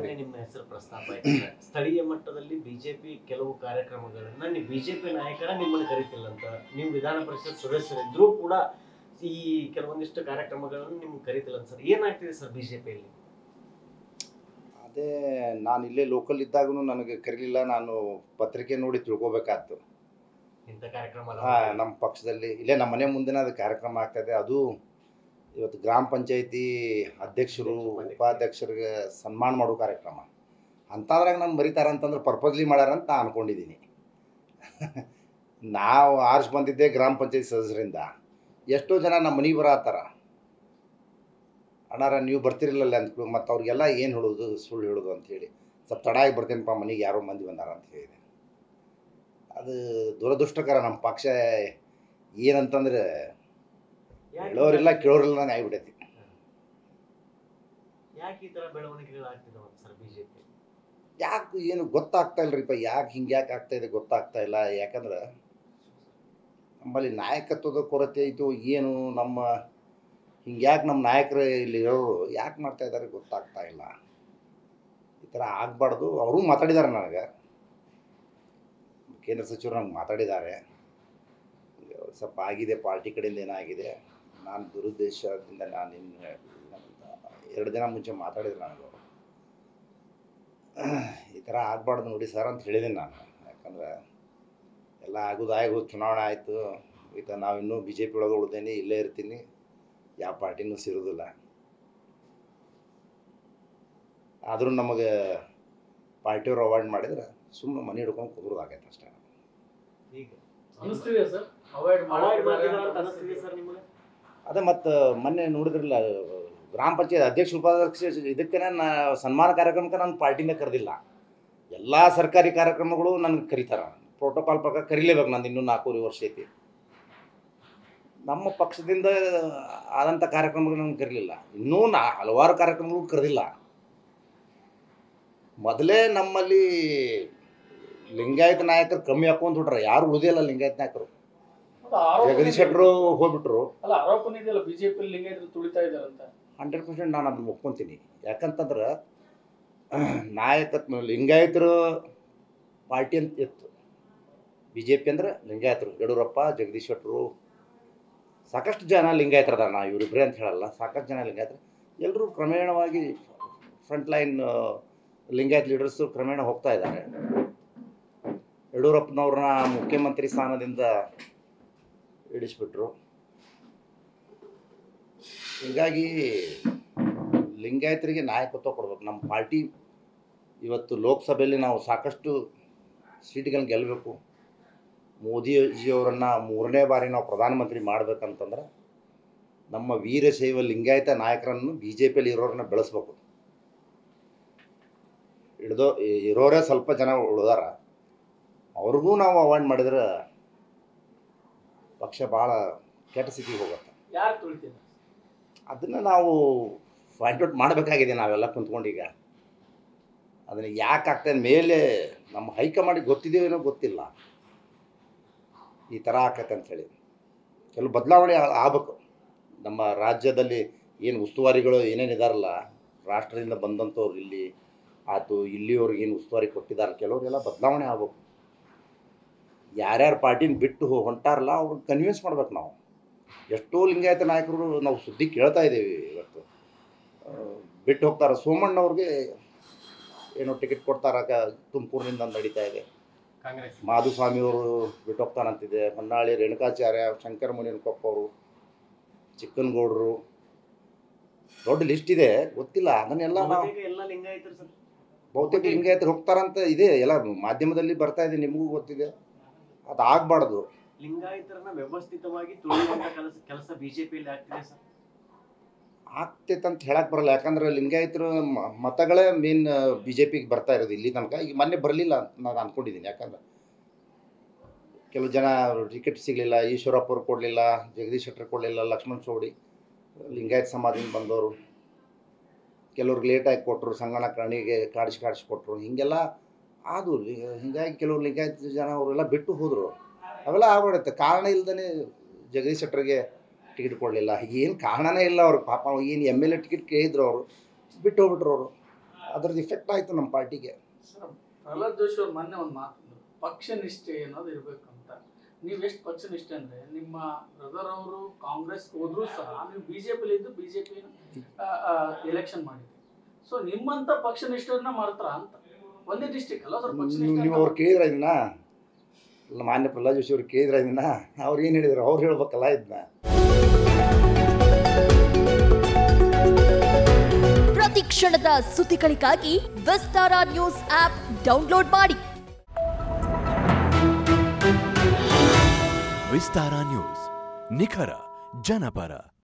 ನಿನ್ನೆ ನಿಮ್ಮ ಹೆಸರು ಪ್ರಸ್ತಾಪ ಆಯ್ತು ಸ್ಥಳೀಯ ಮಟ್ಟದಲ್ಲಿ ಬಿಜೆಪಿ ಕೆಲವು ಕಾರ್ಯಕ್ರಮಗಳನ್ನ ನೀವು ಬಿಜೆಪಿ ನಾಯಕರ ನಿಮ್ಮನ್ನು ಕರಿತಿಲ್ಲ ಅಂತ ನೀವು ವಿಧಾನ ಪರಿಷತ್ ಸದಸ್ಯರಿದ್ರೂ ಕೂಡ ಈ ಕೆಲವೊಂದಿಷ್ಟು ಕಾರ್ಯಕ್ರಮಗಳನ್ನು ನಿಮ್ಗೆ ಕರಿತಿಲ್ಲ ಅಂತ ಸರ್ ಏನಾಗ್ತಿದೆ ಸರ್ ಬಿಜೆಪಿಯಲ್ಲಿ ಅದೇ ನಾನು ಇಲ್ಲೇ ಲೋಕಲ್ ಇದ್ದಾಗೂ ನನಗೆ ಕರೀಲಿಲ್ಲ ನಾನು ಪತ್ರಿಕೆ ನೋಡಿ ತಿಳ್ಕೊಬೇಕಾಯ್ತು ಇಂಥ ಕಾರ್ಯಕ್ರಮ ಅಲ್ಲ. ಹಾಂ ನಮ್ಮ ಪಕ್ಷದಲ್ಲಿ ಇಲ್ಲೇ ನಮ್ಮ ಮನೆ ಮುಂದಿನ ಅದು ಕಾರ್ಯಕ್ರಮ ಆಗ್ತಾಯಿದೆ ಅದು ಇವತ್ತು ಗ್ರಾಮ ಪಂಚಾಯತಿ ಅಧ್ಯಕ್ಷರು ಉಪಾಧ್ಯಕ್ಷರಿಗೆ ಸನ್ಮಾನ ಮಾಡೋ ಕಾರ್ಯಕ್ರಮ ಅಂಥದ್ರಾಗ ನಾನು ಮರಿತಾರೆ ಅಂತಂದ್ರೆ ಪರ್ಪಸ್ಲಿ ಮಾಡ್ಯಾರ ಅಂತ ನಾನು ಅನ್ಕೊಂಡಿದ್ದೀನಿ ನಾವು ಆರಿಸಿ ಬಂದಿದ್ದೆ ಗ್ರಾಮ ಪಂಚಾಯತಿ ಸದಸ್ಯರಿಂದ ಎಷ್ಟೋ ಜನ ನಮ್ಮ ಮನೆಗೆ ಬರತ್ತಾರ ಅಣ್ಣಾರ ನೀವು ಬರ್ತಿರಲಿಲ್ಲ ಅಂತ ಮತ್ತು ಅವ್ರಿಗೆಲ್ಲ ಏನು ಹೇಳೋದು ಸುಳ್ಳು ಹೇಳೋದು ಅಂಥೇಳಿ ಸ್ವಲ್ಪ ತಡ ಆಗಿ ಬರ್ತೀನಪ್ಪ ಮನೆಗೆ ಯಾರೋ ಮಂದಿ ಬಂದಾರ ಅಂತ ಹೇಳಿದೆ ಅದು ದುರದೃಷ್ಟಕರ ನಮ್ಮ ಪಕ್ಷ ಏನಂತಂದ್ರೆ ಯಾಕೆ- ಹೇಳೋರಿಲ್ಲ ಕೇಳೋರಿಲ್ಲ ನಂಗೆ ಆಗ್ಬಿಟ್ಟೈತಿ ಯಾಕೆ ಈ ತರ ಬೆಳವಣಿಗೆಗಳಾಗ್ತಿದಾವ ಸರ್ ಬಿಜೆಪಿ ಯಾಕೆ ಏನು ಗೊತ್ತಾಗ್ತಾ ಇಲ್ರಿಪ್ಪ ಯಾಕೆ ಹಿಂಗೆ ಯಾಕೆ ಆಗ್ತಾ ಇದೆ ಗೊತ್ತಾಗ್ತಾ ಇಲ್ಲ ಯಾಕಂದ್ರೆ ನಮ್ಮಲ್ಲಿ ನಾಯಕತ್ವದ ಕೊರತೆ ಐತು ಏನು ನಮ್ಮ ಹಿಂಗೆ ಯಾಕೆ ನಮ್ಮ ನಾಯಕರು ಇಲ್ಲಿ ಇರೋರು ಯಾಕೆ ಮಾಡ್ತಾ ಇದ್ದಾರೆ ಗೊತ್ತಾಗ್ತಾ ಇಲ್ಲ ಈ ಥರ ಆಗಬಾರ್ದು ಅವರು ಮಾತಾಡಿದ್ದಾರೆ ನನಗೆ ಕೇಂದ್ರ ಸಚಿವರು ನಂಗೆ ಮಾತಾಡಿದ್ದಾರೆ ಸ್ವಲ್ಪ ಆಗಿದೆ ಪಾರ್ಟಿ ಕಡೆಯಿಂದ ಏನಾಗಿದೆ ನಾನು ದುರುದ್ದೇಶದಿಂದ ನಾನು ಇನ್ನು ಎರಡು ದಿನ ಮುಂಚೆ ಮಾತಾಡಿದ್ರು ನನಗೆ ಅವರು ಈ ಥರ ಆಗಬಾರ್ದು ನೋಡಿ ಸರ್ ಅಂತ ಹೇಳಿದ್ದೀನಿ ನಾನು ಯಾಕಂದ್ರೆ ಎಲ್ಲ ಆಗೋದು ಆಗೋದು ಚುನಾವಣೆ ಆಯಿತು ಈಗ ನಾವು ಇನ್ನೂ ಬಿ ಜೆ ಪಿ ಒಳಗೆ ಉಳ್ದೇನಿ ಇಲ್ಲೇ ಇರ್ತೀನಿ ಯಾವ ಪಾರ್ಟಿನೂ ಸೇರೋದಿಲ್ಲ ಆದರೂ ನಮಗೆ ಪಾರ್ಟಿಯವ್ರು ಅವಾಯ್ಡ್ ಮಾಡಿದ್ರೆ ಸುಮ್ಮನೆ ಮನೆ ಹಿಡ್ಕೊಂಡು ಕುದುರೋದಾಗೈತೆ ಅಷ್ಟೇ ಈಗ ಅನಿಸ್ತಿದೆ ಸರ್ ಅವಾಯ್ಡ್ ಅವಾಯ್ಡ್ ಮಾಡಿದ್ದಾರೆ ಮಾಡ್ತಿದಾರ ಅಂತ ಅಂತ ಅನಿಸ್ತಿದೆ ಅನಿಸ್ತಿದೆ ಸರ್ ನಿಮಗೆ ಅದೇ ಮತ್ತು ಮೊನ್ನೆ ನೋಡಿದ್ರಲ್ಲ ಗ್ರಾಮ ಪಂಚಾಯತ್ ಅಧ್ಯಕ್ಷ ಉಪಾಧ್ಯಕ್ಷ ಇದಕ್ಕೆ ನಾ ಸನ್ಮಾನ ಕಾರ್ಯಕ್ರಮಕ್ಕೆ ನಾನು ಪಾರ್ಟಿಯಿಂದ ಕರೆದಿಲ್ಲ ಎಲ್ಲ ಸರ್ಕಾರಿ ಕಾರ್ಯಕ್ರಮಗಳು ನನಗೆ ಕರೀತಾರೆ ಪ್ರೋಟೋಕಾಲ್ ಪ್ರಕಾರ ಕರೀಲೇಬೇಕು ನಂದು ಇನ್ನೂ ನಾಲ್ಕೂವರೆ ವರ್ಷ ಐತಿ ನಮ್ಮ ಪಕ್ಷದಿಂದ ಆದಂಥ ಕಾರ್ಯಕ್ರಮಗಳು ನನಗೆ ಕರೀಲಿಲ್ಲ ಇನ್ನೂ ನಾ ಹಲವಾರು ಕಾರ್ಯಕ್ರಮಗಳು ಕರೆದಿಲ್ಲ ಮೊದಲೇ ನಮ್ಮಲ್ಲಿ ಲಿಂಗಾಯತ ನಾಯಕರು ಕಮ್ಮಿ ಹಾಕೊಂಡ್ ಬಿಟ್ರೆ ಯಾರು ಉಳಿದಿಲ್ಲ ಲಿಂಗಾಯತ ನಾಯಕರು ಅದು ಆರೋಪ ಜಗದೀಶ್ ಶೆಟ್ಟರು ಹೋಗ್ಬಿಟ್ರು ಅಲ್ಲ ಆರೋಪನೇ ಇದೆಯಲ್ಲ ಬಿಜೆಪಿ ಲಿಂಗಾಯತರು ತುಳಿತಾ ಇದ್ದಾರೆ ಅಂತ ಹಂಡ್ರೆಡ್ ಪರ್ಸೆಂಟ್ ನಾನು ಅದನ್ನ ಒಪ್ಕೊತೀನಿ ಯಾಕಂತಂದ್ರೆ ನಾಯಕತ್ವ ಲಿಂಗಾಯತರು ಪಾರ್ಟಿ ಅಂತ ಇತ್ತು ಬಿ ಜೆ ಪಿ ಅಂದ್ರೆ ಲಿಂಗಾಯತರು ಯಡಿಯೂರಪ್ಪ ಜಗದೀಶ್ ಶೆಟ್ಟರು ಸಾಕಷ್ಟು ಜನ ಲಿಂಗಾಯತರದ ನಾ ಇವರಿಬ್ಬರೇ ಅಂತ ಹೇಳಲ್ಲ ಸಾಕಷ್ಟು ಜನ ಲಿಂಗಾಯತರು ಎಲ್ಲರೂ ಕ್ರಮೇಣವಾಗಿ ಫ್ರಂಟ್ ಲೈನ್ ಲಿಂಗಾಯತ್ ಲೀಡರ್ಸು ಕ್ರಮೇಣ ಹೋಗ್ತಾ ಇದ್ದಾರೆ ಯಡಿಯೂರಪ್ಪನವ್ರನ್ನ ಮುಖ್ಯಮಂತ್ರಿ ಸ್ಥಾನದಿಂದ ಇಳಿಸ್ಬಿಟ್ರು ಹೀಗಾಗಿ ಲಿಂಗಾಯತರಿಗೆ ನಾಯಕತ್ವ ಕೊಡ್ಬೇಕು ನಮ್ಮ ಪಾರ್ಟಿ ಇವತ್ತು ಲೋಕಸಭೆಯಲ್ಲಿ ನಾವು ಸಾಕಷ್ಟು ಸೀಟ್ಗಳನ್ನ ಗೆಲ್ಲಬೇಕು ಮೋದಿಜಿಯವರನ್ನು ಮೂರನೇ ಬಾರಿ ನಾವು ಪ್ರಧಾನಮಂತ್ರಿ ಮಾಡ್ಬೇಕಂತಂದ್ರೆ ನಮ್ಮ ವೀರಶೈವ ಲಿಂಗಾಯತ ನಾಯಕರನ್ನು ಬಿ ಜೆ ಪಿಯಲ್ಲಿ ಇರೋರನ್ನ ಬೆಳೆಸ್ಬೇಕು ಹಿಡ್ದೋ ಇರೋರೇ ಸ್ವಲ್ಪ ಜನ ಉಳ್ದಾರ ಅವ್ರಿಗೂ ನಾವು ಅವಾಯ್ಡ್ ಮಾಡಿದ್ರೆ ಪಕ್ಷ ಭಾಳ ಕೆಟ್ಟ ಸ್ಥಿತಿಗೆ ಹೋಗುತ್ತೆ ಯಾರು ತುಳಿತಿದ್ದಾರೆ ಅದನ್ನು ನಾವು ಫೈಂಡ್ ಔಟ್ ಮಾಡಬೇಕಾಗಿದೆ ನಾವೆಲ್ಲ ಕುಂತ್ಕೊಂಡು ಈಗ ಅದನ್ನು ಯಾಕೆ ಆಗ್ತದೆ ಮೇಲೆ ನಮ್ಮ ಹೈಕಮಾಂಡಿಗೆ ಗೊತ್ತಿದೆಯೇನೋ ಗೊತ್ತಿಲ್ಲ ಈ ಥರ ಆಕತ್ತೆ ಅಂಥೇಳಿ ಕೆಲವು ಬದಲಾವಣೆ ಆಗಬೇಕು ನಮ್ಮ ರಾಜ್ಯದಲ್ಲಿ ಏನು ಉಸ್ತುವಾರಿಗಳು ಏನೇನು ಇದಾರಲ್ಲ ರಾಷ್ಟ್ರದಿಂದ ಬಂದಂಥವ್ರು ಇಲ್ಲಿ ಆತು ಇಲ್ಲಿಯವ್ರಿಗೆ ಏನು ಉಸ್ತುವಾರಿ ಕೊಟ್ಟಿದ್ದಾರೆ ಕೆಲವರೆಲ್ಲ ಬದಲಾವಣೆ ಆಗ್ಬೇಕು ಯಾರ್ಯಾರು ಪಾರ್ಟಿನ ಬಿಟ್ಟು ಹೊ- ಹೊಂಟಾರಲ್ಲ ಅವ್ರಿಗೆ ಕನ್ವಿನ್ಸ್ ಮಾಡ್ಬೇಕು ನಾವು ಎಷ್ಟೋ ಲಿಂಗಾಯತ ನಾಯಕರು ನಾವು ಸುದ್ದಿ ಕೇಳ್ತಾ ಇದ್ದೀವಿ ಇವತ್ತು ಆ, ಬಿಟ್ಟು ಹೋಗ್ತಾರೆ ಸೋಮಣ್ಣವ್ರಿಗೆ ಏನೋ ಟಿಕೆಟ್ ಕೊಡ್ತಾರ ತುಮಕೂರಿನಿಂದ ನಡೀತಾ ಇದೆ ಕಾಂಗ್ರೆಸ್ ಮಾಧುಸ್ವಾಮಿಯವರು ಬಿಟ್ಟು ಹೋಗ್ತಾನಂತಿದೆ ಹೊನ್ನಾಳಿ ರೇಣುಕಾಚಾರ್ಯ ಶಂಕರ ಮುನಿಯನಕೊಪ್ಪ ಅವರು ಚಿಕ್ಕನಗೌಡರು ದೊಡ್ಡ ಲಿಸ್ಟ್ ಇದೆ ಗೊತ್ತಿಲ್ಲ ಅದನ್ನೆಲ್ಲ ನಾವು ಬಹುತೇಕ ಎಲ್ಲ ಲಿಂಗಾಯತರು ಸರ್ ಬಹುತೇಕ ಲಿಂಗಾಯತರು ಹೋಗ್ತಾರಂತ ಇದೆ ಎಲ್ಲ ಮಾಧ್ಯಮದಲ್ಲಿ ಬರ್ತಾ ಇದೆ ನಿಮಗೂ ಗೊತ್ತಿದೆ ಅದು ಆಗಬಾರ್ದು ಲಿಂಗಾಯತರನ್ನ ವ್ಯವಸ್ಥಿತವಾಗಿ ತುಳಿಯುವಂತ ಕೆಲಸ ಕೆಲಸ ಬಿಜೆಪಿಯಲ್ಲಿ ಆಗ್ತಿದೆ ಸರ್ ಆಗ್ತೈತೆ ಅಂತ ಹೇಳಕ್ ಬರಲ್ಲ ಯಾಕಂದ್ರೆ ಲಿಂಗಾಯತರು ಮ- ಮತಗಳೇ ಮೇನ್ ಬಿ ಜೆ ಪಿಗೆ ಬರ್ತಾ ಇರೋದು ಇಲ್ಲಿ ತನಕ ಈಗ ಮೊನ್ನೆ ಬರಲಿಲ್ಲ ಅಂತ ನಾನು ಅನ್ಕೊಂಡಿದ್ದೀನಿ ಯಾಕಂದ್ರೆ ಕೆಲವು ಜನ ಟಿಕೆಟ್ ಸಿಗಲಿಲ್ಲ ಈಶ್ವರಪ್ಪ ಅವ್ರು ಕೊಡಲಿಲ್ಲ ಜಗದೀಶ್ ಶೆಟ್ಟರ್ ಕೊಡಲಿಲ್ಲ ಲಕ್ಷ್ಮಣ್ ಚೌಡಿ ಲಿಂಗಾಯತ ಸಮಾಜದಿಂದ ಬಂದವರು ಕೆಲವ್ರಿಗೆ ಲೇಟಾಗಿ ಕೊಟ್ಟರು ಸಂಗಣ ಕಣಿಗೆ ಕಾಡಿಸಿ ಕಾಡಿಸಿ ಕೊಟ್ಟರು ಹೀಗೆಲ್ಲ ಅದು ಹೀಗಾಗಿ ಕೆಲವರು ಲಿಂಗಾಯತ ಜನ ಅವರೆಲ್ಲ ಬಿಟ್ಟು ಹೋದರು ಅವೆಲ್ಲ ಆಗ್ಬಿಡುತ್ತೆ ಕಾರಣ ಇಲ್ದೇ ಜಗದೀಶ್ ಶೆಟ್ಟರ್ಗೆ ಟಿಕೆಟ್ ಕೊಡಲಿಲ್ಲ ಏನು ಕಾರಣನೇ ಇಲ್ಲ ಅವ್ರು ಪಾಪ ಏನು ಎಮ್ ಎಲ್ ಎ ಟಿಕೆಟ್ ಕೇಳಿದ್ರು ಅವರು ಬಿಟ್ಟು ಹೋಗ್ಬಿಟ್ರು ಅವರು ಅದ್ರದ್ದು ಇಫೆಕ್ಟ್ ಆಯಿತು ನಮ್ಮ ಪಾರ್ಟಿಗೆ ಸರ್ ಪ್ರಹ್ಲಾದ್ ಜೋಶಿ ಅವ್ರು ಮೊನ್ನೆ ಒಂದು ಮಾತಂದ್ರು ಪಕ್ಷ ನಿಷ್ಠೆ ಅನ್ನೋದು ಇರಬೇಕು ಅಂತ ನೀವು ಎಷ್ಟು ಪಕ್ಷ ನಿಷ್ಠೆ ಅಂದ್ರೆ ನಿಮ್ಮ ಬ್ರದರ್ ಅವರು ಕಾಂಗ್ರೆಸ್ ಹೋದ್ರು ಸಹ ನೀವು ಬಿಜೆಪಿಲಿ ಇದ್ದು ಬಿಜೆಪಿ ಎಲೆಕ್ಷನ್ ಮಾಡಿದ್ರಿ ಸೊ ನಿಮ್ಮಂತ ಪಕ್ಷ ನಿಷ್ಠೆಯನ್ನ ಮಾಡ್ತಾರ ಅಂತ ಒಂದೇ ಡಿಸ್ಟಿಕ್ ಅಲ್ಲ ಸರ್ ಪಕ್ಷ ನೀವು ನಿಷ್ಠೆ ನೀವು ಅಂತ ಅವ್ರು ಕೇಳಿದ್ರ ಇದನ್ನ ಇಲ್ಲ ಮಾನ್ಯ ಪ್ರಹ್ಲಾದ್ ಜೋಶಿ ಅವ್ರು ಕೇಳಿದ್ರ ಇದನ್ನ ಅವ್ರು ಏನು ಹೇಳಿದ್ರು ಅವ್ರು ಹೇಳ್ಬೇಕಲ್ಲ ಇದನ್ನ ಪ್ರತಿ ಕ್ಷಣದ ಸುದ್ದಿಗಳಿಗಾಗಿ ವಿಸ್ತಾರ ನ್ಯೂಸ್ ಆಪ್ ಡೌನ್ಲೋಡ್ ಮಾಡಿ ವಿಸ್ತಾರ ನ್ಯೂಸ್ ನಿಖರ ಜನಪರ